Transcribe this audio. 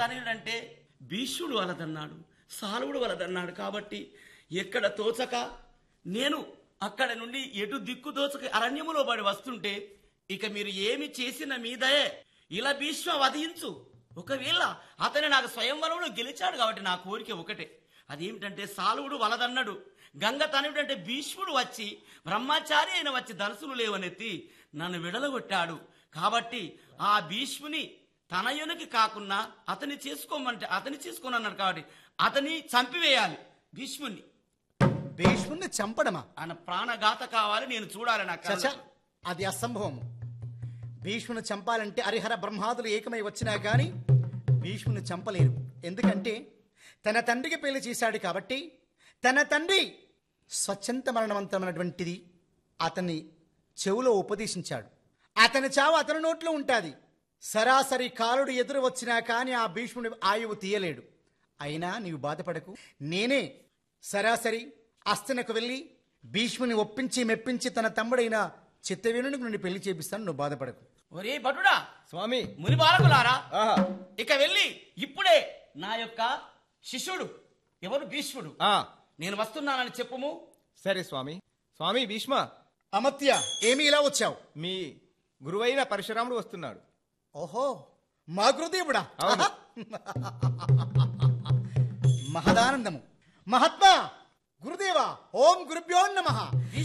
తనయుడంటే భీష్ముడు వలదన్నాడు సాలువుడు వలదన్నాడు కాబట్టి ఎక్కడ తోచక నేను అక్కడ నుండి ఎటు దిక్కు తోచక అరణ్యములో పడి వస్తుంటే ఇక మీరు ఏమి చేసిన మీదయే ఇలా భీష్మ వధించు ఒకవేళ అతను నాకు స్వయంవరంలో గెలిచాడు కాబట్టి నా కోరిక ఒకటే అదేమిటంటే సాలువుడు వలదన్నాడు గంగ తనుడంటే భీష్ముడు వచ్చి బ్రహ్మచారి అయిన వచ్చి ధనసులు లేవనెత్తి నన్ను విడలగొట్టాడు కాబట్టి ఆ భీష్ముని తనయునికి కాకుండా అతని చేసుకోమంటే అతని చేసుకోనన్నాడు కాబట్టి అతని చంపివేయాలి భీష్ముని భీష్ముణ్ణి చంపడమా ఆయన ప్రాణఘాత కావాలి నేను చూడాలి నా చచ కళ్ళతో. అది అసంభవము భీష్ముని చంపాలంటే హరిహర బ్రహ్మాదులు ఏకమై వచ్చినా గాని భీష్ముని చంపలేరు ఎందుకంటే తన తండ్రికి పెళ్లి చేశాడు కాబట్టి తన తండ్రి స్వచ్ఛంత మరణవంతమైనటువంటిది అతన్ని చెవులో ఉపదేశించాడు అతని చావు అతని నోట్లో ఉంటుంది సరాసరి కాలుడు ఎదురు వచ్చినా కానీ ఆ భీష్ముడి ఆయువు తీయలేడు అయినా నీవు బాధపడకు నేనే సరాసరి అస్తనకు వెళ్ళి భీష్ముని ఒప్పించి మెప్పించి తన తమ్ముడైన చిత్తవేణునికి నుండి పెళ్లి చేపిస్తాను నువ్వు బాధపడకు ఒరే భటుడా స్వామి ముని బాలకులారా ఆహా ఇక వెళ్ళి ఇప్పుడే నా యొక్క శిష్యుడు ఎవరు భీష్ముడు ఆ నేను వస్తున్నానని చెప్పుము సరే స్వామి స్వామి భీష్మ అమత్య ఏమి ఇలా వచ్చావు మీ గురువైన పరశురాముడు వస్తున్నాడు ఓహో మా గురుదేవుడా అవును. మహదానందము మహాత్మా గురుదేవా ఓం గురుభ్యో నమ